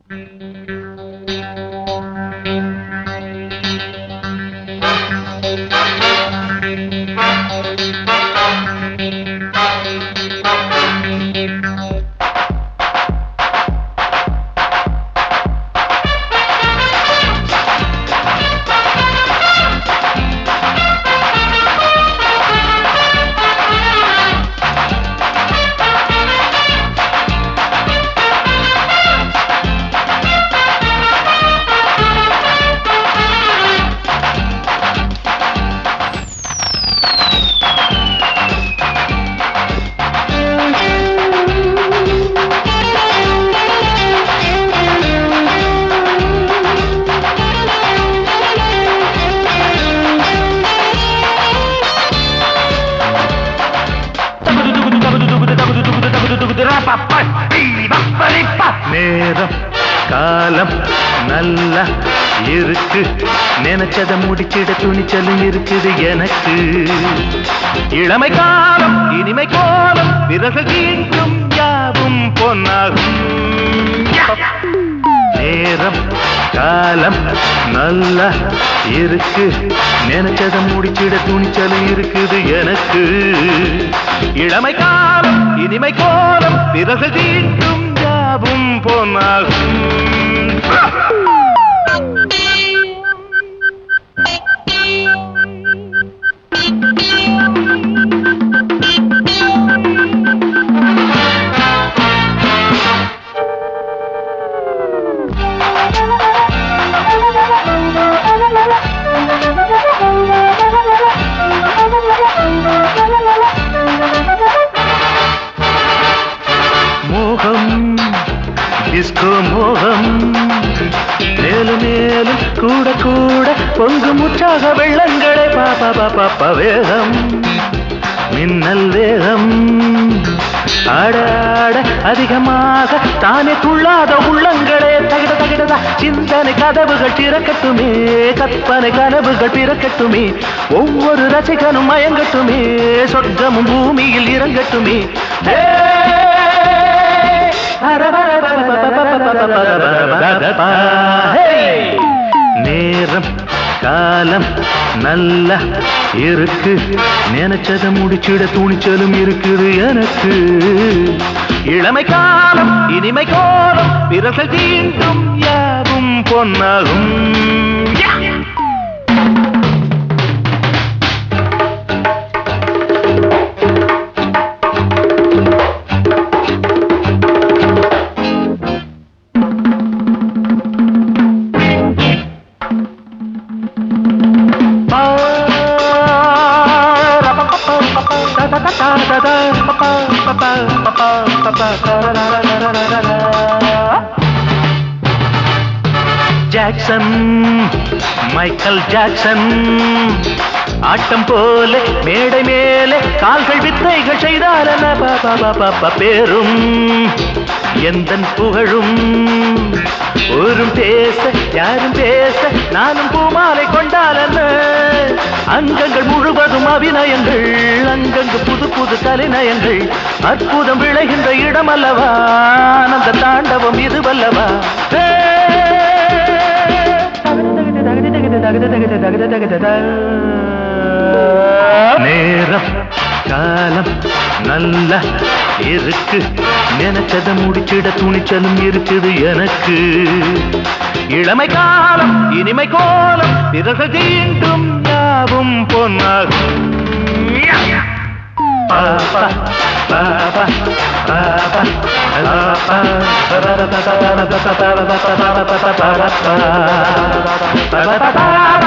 நேரம் காலம் நல்லா இருக்கு நினைச்சத முடிச்சிட துணிச்சலும் இருக்குது எனக்கு இளமை காலம் இனிமை கோலம் விரசல் தீண்டும் யாவும் பொன்னாகும் நேரம் காலம் நல்லா இருக்கு நினைச்சத முடிச்சிட துணிச்சலும் இருக்குது எனக்கு இளமை காலம் இனிமை கோலம் விரசல் தீண்டும் யாவும் பொன்னாகும் மோகம் டிஸ்கோ மோகம் மேலும் மேலும் கூட கூட பொங்கும் உற்சாக வெள்ளங்களே பாப்பா பாப்பா பா வேகம் மின்னல் வேகம் ஆட ஆட அதிகமாக தானே துள்ளாத உள்ளங்களே தகிட தகிடதா சிந்தனை கதவுகள் திறக்கட்டுமே கற்பனை கனவுகள் பிறக்கட்டுமே ஒவ்வொரு ரசிகனும் மயங்கட்டுமே சொர்க்கமும் பூமியில் இறங்கட்டுமே ஹே! நேரம் காலம் நல்ல இருக்கு நினைச்சத முடிச்சிட துணிச்சலும் இருக்குது எனக்கு இளமை காலம் இனிமை கோலம் விரசல் தீண்டும் யாவும் பொன்னாகும் ஜாக்சன் மைக்கேல் ஜாக்சன் ஆட்டம் போல மேடை மேலே கால்கள் வித்தைகள் செய்தாலன பாபா பாப்பா பேரும் எந்தன் புகழும் ஊரும் பேச யாரும் பேச நானும் பூமாலை கொண்டாலன அங்கங்கள் முழுவதும் அபிநயங்கள் அங்கங்கு புது புது கலைநயங்கள் அற்புதம் விளைகின்ற இடம் அல்லவா ஆனந்த தாண்டவம் இதுவல்லவா ஹே! நேரம் காலம் நல்ல இருக்கு நினைச்சத முடிச்சிட துணிச்சலும் இருக்குது எனக்கு இளமை காலம் இனிமை கோலம் விரசல் தீண்டும் யாவும் பொன்னாகும் பாப்பா பாப்பா பாப்பா பாப்பா பாப்பா